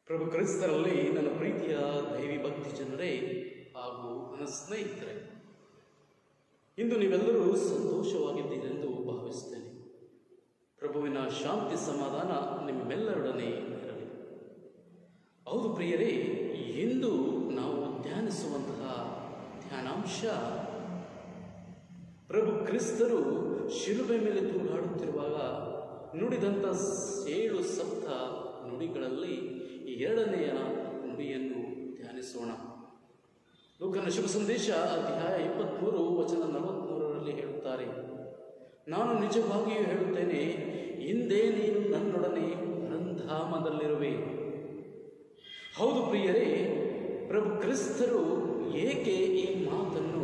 ಪ್ರಭು ಕ್ರಿಸ್ತರಲ್ಲಿ ನನ್ನ ಪ್ರೀತಿಯ ದೈವಿ ಭಕ್ತಿ ಜನರೇ ಹಾಗೂ ನನ್ನ ಸ್ನೇಹಿತರೆ ಇಂದು ನೀವೆಲ್ಲರೂ ಸಂತೋಷವಾಗಿದ್ದೀರೆಂದು ಭಾವಿಸುತ್ತೇನೆ ಪ್ರಭುವಿನ ಶಾಂತಿ ಸಮಾಧಾನ ನಿಮ್ಮೆಲ್ಲರೊಡನೆ ಇರಲಿ ಹೌದು ಪ್ರಿಯರೇ ಇಂದು ನಾವು ಧ್ಯಾನಿಸುವಂತಹ ಧ್ಯಾನಾಂಶ ಪ್ರಭು ಕ್ರಿಸ್ತರು ಶಿಲುಬೆ ಮೇಲೆ ತೂಗಾಡುತ್ತಿರುವಾಗ ನುಡಿದಂಥ ಏಳು ಸಪ್ತ ನುಡಿಗಳಲ್ಲಿ ಎರಡನೆಯ ನುಡಿಯನ್ನು ಧ್ಯಾನಿಸೋಣ ಲೋಕನ ಶುಭ ಸಂದೇಶ ಅಧ್ಯಾಯ ಇಪ್ಪತ್ತ್ಮೂರು ವಚನ ನಲವತ್ತ್ಮೂರರಲ್ಲಿ ಹೇಳುತ್ತಾರೆ ನಾನು ನಿಜವಾಗಿಯೂ ಹೇಳುತ್ತೇನೆ ಹಿಂದೆ ನೀನು ನನ್ನೊಡನೆ ಪರಂಧಾಮದಲ್ಲಿರುವೆ ಹೌದು ಪ್ರಿಯರೇ ಪ್ರಭು ಕ್ರಿಸ್ತರು ಏಕೆ ಈ ಮಾತನ್ನು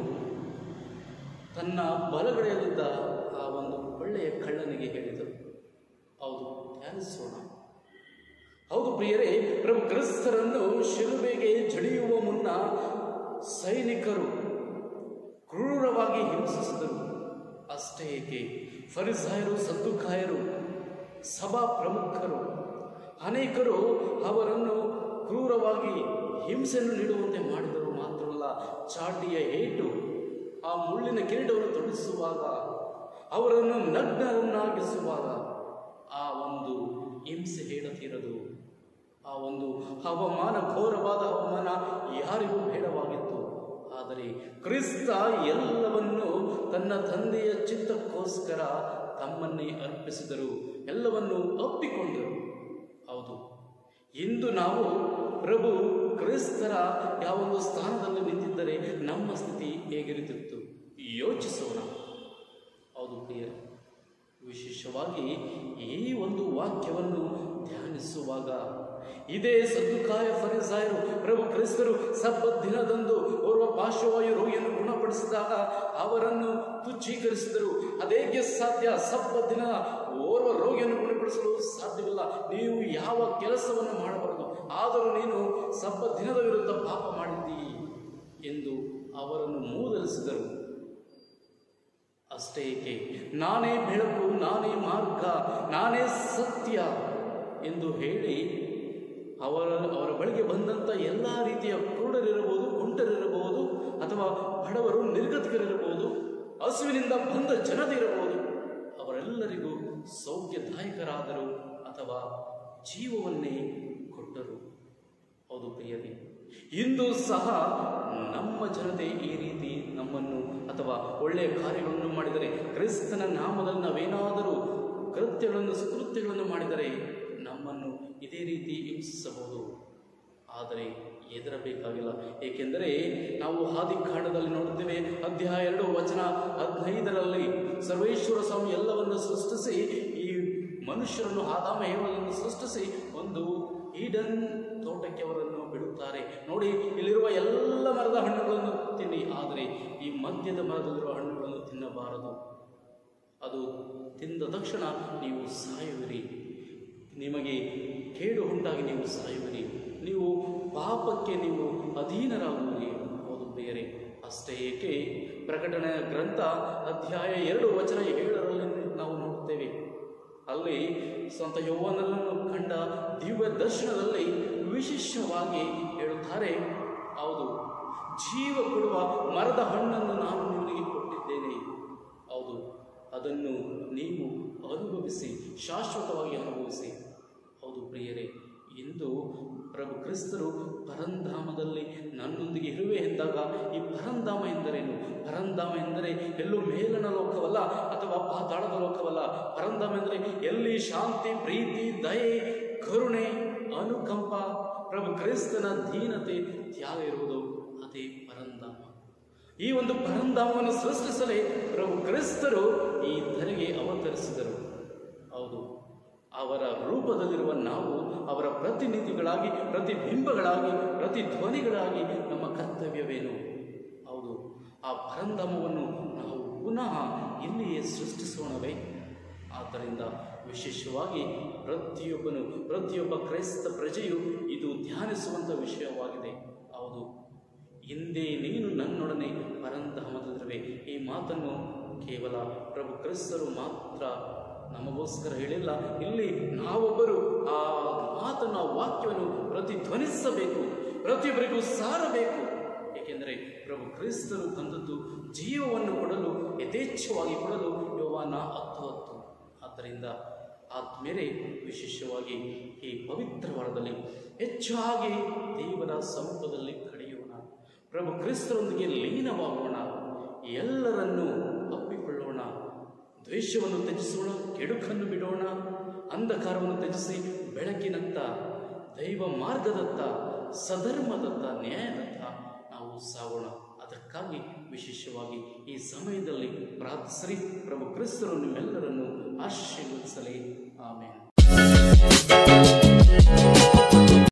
ತನ್ನ ಬಲಗಡೆಯಲ್ಲಿದ್ದ ಆ ಒಂದು ಒಳ್ಳೆಯ ಕಳ್ಳನಿಗೆ ಹೇಳಿದರು ಹೌದು ಧ್ಯಾನಿಸೋಣ ಹೌದು ಪ್ರಿಯರೇ ಪ್ರಭು ಕ್ರಿಸ್ತರನ್ನು ಶಿಲುಬೆಗೆ ಜಡಿಯುವ ಮುನ್ನ ಸೈನಿಕರು ಕ್ರೂರವಾಗಿ ಹಿಂಸಿಸಿದರು ಅಷ್ಟೇ ಏಕೆ ಫರಿಸಾಯರು ಸದ್ದುಕಾಯರು ಸಭಾ ಪ್ರಮುಖರು ಅನೇಕರು ಅವರನ್ನು ಕ್ರೂರವಾಗಿ ಹಿಂಸೆಯನ್ನು ನೀಡುವಂತೆ ಮಾಡಿದರು ಮಾತ್ರವಲ್ಲ ಚಾಟಿಯ ಏಟು ಆ ಮುಳ್ಳಿನ ಕಿರೀಟವನ್ನು ತೊಡಿಸುವಾಗ ಅವರನ್ನು ನಗ್ನರನ್ನಾಗಿಸುವಾಗ ಆ ಒಂದು ಹಿಂಸೆ ಹೇಳತೀರದು ಆ ಒಂದು ಹವಾಮಾನ ಘೋರವಾದ ಹವಾಮಾನ ಯಾರಿಗೂ ಬೇಡವಾಗಿತ್ತು ಆದರೆ ಕ್ರಿಸ್ತ ಎಲ್ಲವನ್ನು ತನ್ನ ತಂದೆಯ ಚಿತ್ತಕ್ಕೋಸ್ಕರ ತಮ್ಮನ್ನೇ ಅರ್ಪಿಸಿದರು ಎಲ್ಲವನ್ನು ಒಪ್ಪಿಕೊಂಡರು ಹೌದು ಇಂದು ನಾವು ಪ್ರಭು ಕ್ರಿಸ್ತರ ಯಾವೊಂದು ಸ್ಥಾನದಲ್ಲಿ ನಿಂತಿದ್ದರೆ ನಮ್ಮ ಸ್ಥಿತಿ ಹೇಗಿರುತ್ತಿತ್ತು ಯೋಚಿಸೋಣ ಹೌದು ಪ್ರಿಯರೇ ವಿಶೇಷವಾಗಿ ಈ ಒಂದು ವಾಕ್ಯವನ್ನು ಧ್ಯಾನಿಸುವಾಗ ಇದೇ ಸದ್ದುಕಾಯ ಫರಿಸಾಯರು ಪ್ರಭು ಕ್ರಿಸ್ತರು ಸಬ್ಬತ್ ದಿನದಂದು ಓರ್ವ ಪಾರ್ಶ್ವವಾಯು ರೋಗಿಯನ್ನು ಗುಣಪಡಿಸಿದಾಗ ಅವರನ್ನು ತುಚ್ಛೀಕರಿಸಿದರು ಅದೇಗೆ ಸಾಧ್ಯ ಸಬ್ಬತ್ ದಿನ ಓರ್ವ ರೋಗಿಯನ್ನು ಗುಣಪಡಿಸಲು ಸಾಧ್ಯವಿಲ್ಲ ನೀವು ಯಾವ ಕೆಲಸವನ್ನು ಮಾಡಬಾರದು ಆದರೂ ನೀನು ಸಬ್ಬತ್ ದಿನದ ವಿರುದ್ಧ ಪಾಪ ಮಾಡಿದ್ದೀ ಎಂದು ಅವರನ್ನು ಮೂದಲಿಸಿದರು ಅಷ್ಟೇ ಏಕೆ ನಾನೇ ಬೆಳಕು ನಾನೇ ಮಾರ್ಗ ನಾನೇ ಸತ್ಯ ಎಂದು ಹೇಳಿ ಅವರ ಅವರ ಬಳಿಗೆ ಬಂದಂಥ ಎಲ್ಲ ರೀತಿಯ ಕುರುಡರಿರಬಹುದು ಕುಂಟರಿರಬಹುದು ಅಥವಾ ಬಡವರು ನಿರ್ಗತಿಕರಿರಬಹುದು ಹಸುವಿನಿಂದ ಬಂದ ಜನರಿರಬಹುದು ಅವರೆಲ್ಲರಿಗೂ ಸೌಖ್ಯದಾಯಕರಾದರು ಅಥವಾ ಜೀವವನ್ನೇ ಕೊಟ್ಟರು ಹೌದು ಪ್ರಿಯರೇ ಇಂದು ಸಹ ನಮ್ಮ ಜನತೆ ಈ ರೀತಿ ನಮ್ಮನ್ನು ಅಥವಾ ಒಳ್ಳೆಯ ಕಾರ್ಯಗಳನ್ನು ಮಾಡಿದರೆ ಕ್ರಿಸ್ತನ ನಾಮದಲ್ಲಿ ನಾವೇನಾದರೂ ಕೃತ್ಯಗಳನ್ನು ಸುಕೃತ್ಯಗಳನ್ನು ಮಾಡಿದರೆ ನಮ್ಮನ್ನು ಇದೇ ರೀತಿ ಹಿಂಸಿಸಬಹುದು ಆದರೆ ಹೆದರಬೇಕಾಗಿಲ್ಲ ಏಕೆಂದರೆ ನಾವು ಆದಿಕಾಂಡದಲ್ಲಿ ನೋಡುತ್ತೇವೆ ಅಧ್ಯಾಯ ಎರಡು ವಚನ ಹದಿನೈದರಲ್ಲಿ ಸರ್ವೇಶ್ವರ ಸ್ವಾಮಿ ಎಲ್ಲವನ್ನು ಸೃಷ್ಟಿಸಿ ಈ ಮನುಷ್ಯರನ್ನು ಆದಾಮ ಹೇವಲನ್ನು ಸೃಷ್ಟಿಸಿ ಒಂದು ಈಡನ್ ತೋಟಕ್ಕೆ ಅವರನ್ನು ಬಿಡುತ್ತಾರೆ ನೋಡಿ ಇಲ್ಲಿರುವ ಎಲ್ಲ ಮರದ ಹಣ್ಣುಗಳನ್ನು ತಿನ್ನಿ ಆದರೆ ಈ ಮಧ್ಯದ ಮರದಲ್ಲಿರುವ ಹಣ್ಣುಗಳನ್ನು ತಿನ್ನಬಾರದು ಅದು ತಿಂದ ತಕ್ಷಣ ನೀವು ಸಾಯುವಿರಿ ನಿಮಗೆ ಕೇಡು ಉಂಟಾಗಿ ನೀವು ಸಾಯುವಿರಿ ನೀವು ಪಾಪಕ್ಕೆ ನೀವು ಅಧೀನರಾಗುವಿರಿ ಹೌದು ಬೇರೆ ಅಷ್ಟೇ ಏಕೆ ಪ್ರಕಟಣೆ ಗ್ರಂಥ ಅಧ್ಯಾಯ ಎರಡು ವಚನ ಏಳರಲ್ಲಿ ನಾವು ನೋಡುತ್ತೇವೆ ಅಲ್ಲಿ ಸ್ವಂತ ಯೌವನನ್ನು ಕಂಡ ದಿವ್ಯ ದರ್ಶನದಲ್ಲಿ ವಿಶೇಷವಾಗಿ ಹೇಳುತ್ತಾರೆ ಹೌದು ಜೀವ ಕೊಡುವ ಮರದ ಹಣ್ಣನ್ನು ನಾನು ನಿಮಗೆ ಕೊಟ್ಟಿದ್ದೇನೆ ಹೌದು ಅದನ್ನು ನೀವು ಅನುಭವಿಸಿ ಶಾಶ್ವತವಾಗಿ ಅನುಭವಿಸಿ ಹೌದು ಪ್ರಿಯರೇ ಇಂದು ಪ್ರಭು ಕ್ರಿಸ್ತರು ಪರಂಧಾಮದಲ್ಲಿ ನನ್ನೊಂದಿಗೆ ಇರುವೆ ಎಂದಾಗ ಈ ಪರಂಧಾಮ ಎಂದರೇನು ಪರಂಧಾಮ ಎಂದರೆ ಎಲ್ಲೂ ಮೇಲನ ಲೋಕವಲ್ಲ ಅಥವಾ ಪಾತಾಳದ ಲೋಕವಲ್ಲ ಪರಂಧಾಮ ಎಂದರೆ ಎಲ್ಲಿ ಶಾಂತಿ ಪ್ರೀತಿ ದಯೆ ಕರುಣೆ ಅನುಕಂಪ ಪ್ರಭು ಕ್ರಿಸ್ತನ ದೀನತೆ ತ್ಯಾಗ ಇರುವುದು ಅದೇ ಪರಂಧಾಮ ಈ ಒಂದು ಪರಂಧಾಮವನ್ನು ಸೃಷ್ಟಿಸಲೇ ಪ್ರಭು ಕ್ರಿಸ್ತರು ಈ ಧರೆಗೆ ಅವತರಿಸಿದರು ಹೌದು ಅವರ ರೂಪದಲ್ಲಿರುವ ನಾವು ಅವರ ಪ್ರತಿನಿಧಿಗಳಾಗಿ ಪ್ರತಿಬಿಂಬಗಳಾಗಿ ಪ್ರತಿಧ್ವನಿಗಳಾಗಿ ನಮ್ಮ ಕರ್ತವ್ಯವೇನು ಹೌದು ಆ ಪರಂಧಾಮವನ್ನು ನಾವು ಪುನಃ ಇಲ್ಲಿಯೇ ಸೃಷ್ಟಿಸೋಣವೇ ಆದ್ದರಿಂದ ವಿಶೇಷವಾಗಿ ಪ್ರತಿಯೊಬ್ಬನು ಪ್ರತಿಯೊಬ್ಬ ಕ್ರೈಸ್ತ ಪ್ರಜೆಯು ಇದು ಧ್ಯಾನಿಸುವಂಥ ವಿಷಯವಾಗಿದೆ ಹೌದು ಹಿಂದೆ ನೀನು ನನ್ನೊಡನೆ ಪರಂಧಾಮದಲ್ಲಿರುವೆ ಈ ಮಾತನ್ನು ಕೇವಲ ಪ್ರಭು ಕ್ರಿಸ್ತರು ಮಾತ್ರ ನಮಗೋಸ್ಕರ ಹೇಳಿಲ್ಲ ಇಲ್ಲಿ ನಾವೊಬ್ಬರು ಆ ಮಾತನ್ನು ಆ ವಾಕ್ಯವನ್ನು ಪ್ರತಿ ಪ್ರತಿಧ್ವನಿಸಬೇಕು ಪ್ರತಿಯೊಬ್ಬರಿಗೂ ಸಾರಬೇಕು ಏಕೆಂದರೆ ಪ್ರಭು ಕ್ರಿಸ್ತರು ತಂದದ್ದು ಜೀವವನ್ನು ಕೊಡಲು ಯಥೇಚ್ಛವಾಗಿ ಕೊಡಲು ಯೋವಾನ ಹತ್ತು ಹತ್ತು ಆದ್ದರಿಂದ ಆದ್ಮೇಲೆ ವಿಶೇಷವಾಗಿ ಈ ಪವಿತ್ರ ವಾರದಲ್ಲಿ ಹೆಚ್ಚಾಗಿ ದೇವರ ಸಮ್ಮುಖದಲ್ಲಿ ಕಳೆಯೋಣ ಪ್ರಭು ಕ್ರಿಸ್ತರೊಂದಿಗೆ ಲೀನವಾಗೋಣ ಎಲ್ಲರನ್ನೂ ಅಪ್ಪಿಕೊಳ್ಳೋಣ ದ್ವೇಷವನ್ನು ತ್ಯಜಿಸೋಣ ಕೆಡುಕನ್ನು ಬಿಡೋಣ ಅಂಧಕಾರವನ್ನು ತ್ಯಜಿಸಿ ಬೆಳಕಿನತ್ತ ದೈವ ಮಾರ್ಗದತ್ತ ಸಧರ್ಮದತ್ತ ನ್ಯಾಯದತ್ತ ನಾವು ಸಾಗೋಣ ಅದಕ್ಕಾಗಿ ವಿಶೇಷವಾಗಿ ಈ ಸಮಯದಲ್ಲಿ ಪ್ರಾರ್ಥಿಸಲಿ ಪ್ರಭು ಕ್ರಿಸ್ತರು ನಿಮ್ಮೆಲ್ಲರನ್ನು ಆಶೀರ್ವದಿಸಲಿ ಆಮೇಲೆ